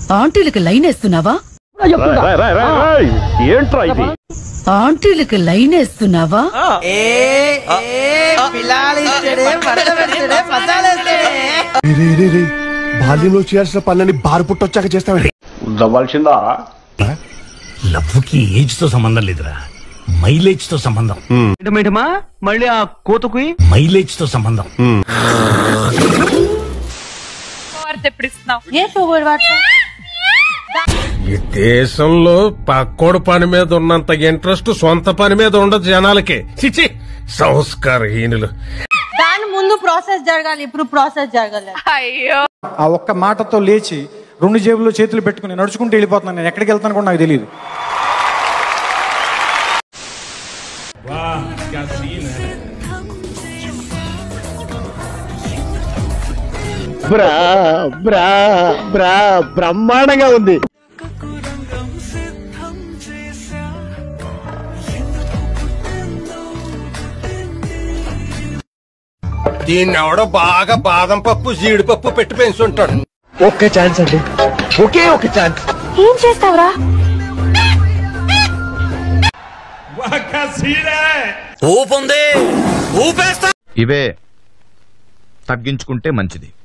ఆంటీలకి line వేస్తున్నావా ఏంట్రా ఇది ఆంటీలకి line వేస్తున్నావా బాల్యంలో చేయాల్సిన పనులని బారు పుట్టొచ్చాక చేస్తామండి దవ్వాల్సిందా లవ్వుకి ఏజ్ తో సంబంధం లేదురా మైలేజ్ తో సంబంధం ఏంటమేంటమా మళ్ళీ ఆ కోతకు మైలేజ్ తో సంబంధం ఈ దేశంలో పక్కోడు పని మీద ఉన్నంత ఇంట్రెస్ట్ సొంత పని మీద ఉండదు జనాలకి చిచి సంస్కారహీనులు దాని ముందు ప్రాసెస్ జరగాలి ఇప్పుడు ప్రాసెస్ జరగలేదు ఆ ఒక్క మాటతో లేచి రెండు జేబుల్లో చేతులు పెట్టుకుని నడుచుకుంటూ వెళ్ళిపోతున్నాను నేను ఎక్కడికి వెళ్తాను కూడా నాకు తెలియదు బ్రా బ్రా బ్రా బ్రహ్మాండంగా ఉంది దీన్ని ఎవడో బాగా బాదం పప్పు జీడిపప్పు పెట్టి పెంచుంటాడు ఒక్క ఛాన్స్ అండి ఒకే ఒక ఛాన్స్ ఏం చేస్తావురా ఊపుంది ఊపేస్తా ఇవే తగ్గించుకుంటే మంచిది